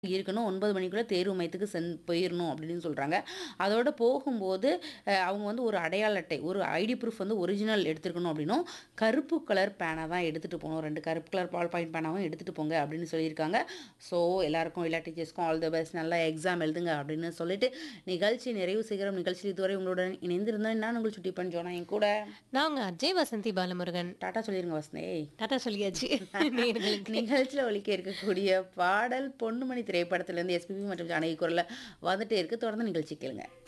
இருக்கணும் 9 மணிக்குள்ள தேர்வு மையத்துக்கு சென் போயிரணும் அப்படின்னு சொல்றாங்க. அதோட போகும்போது அ அவங்க வந்து ஒரு அடையாள அட்டை, ஒரு ஐடி ப்ரூஃப் வந்து ஒரிஜினல் எடுத்துருக்கணும் அப்படின்னும், கருப்பு கலர் பேனா தான் எடுத்துட்டு போணும். 2 கருப்பு கலர் பால் பாயிண்ட் பேனாவும் எடுத்துட்டு போங்க அப்படின்னு சொல்லியிருக்காங்க. ஸோ எல்லாருக்கும் எல்லா டீச்சர்ஸ்க்கும் ஆல் த பெஸ்ட் நல்லா எக்ஸாம் எழுதுங்க அப்படின்னு சொல்லிட்டு, நிகழ்ச்சி நிறைவு செய்கிறோம். நிகழ்ச்சியில் இதுவரை உங்களுடன் இணைந்திருந்தேன் நான் உங்கள் சுட்டி பஞ்சோனா என் கூட நான் உங்க அஜய் வசந்தி பாலமுருகன். டாட்டா சொல்லிருங்க வசந்தி. டாட்டா சொல்லியாச்சு. நேயர்களுக்கு. நிகழ்ச்சியில ஒலிக்க இருக்கக்கூடிய பாடல் பொன்னுமணி திரைப்படத்திலிருந்து எஸ்பிபி மற்றும் ஜானகி குரல்ல வந்துட்டே இருக்கு. தொடர்ந்து நிகழ்ச்சி கேளுங்க.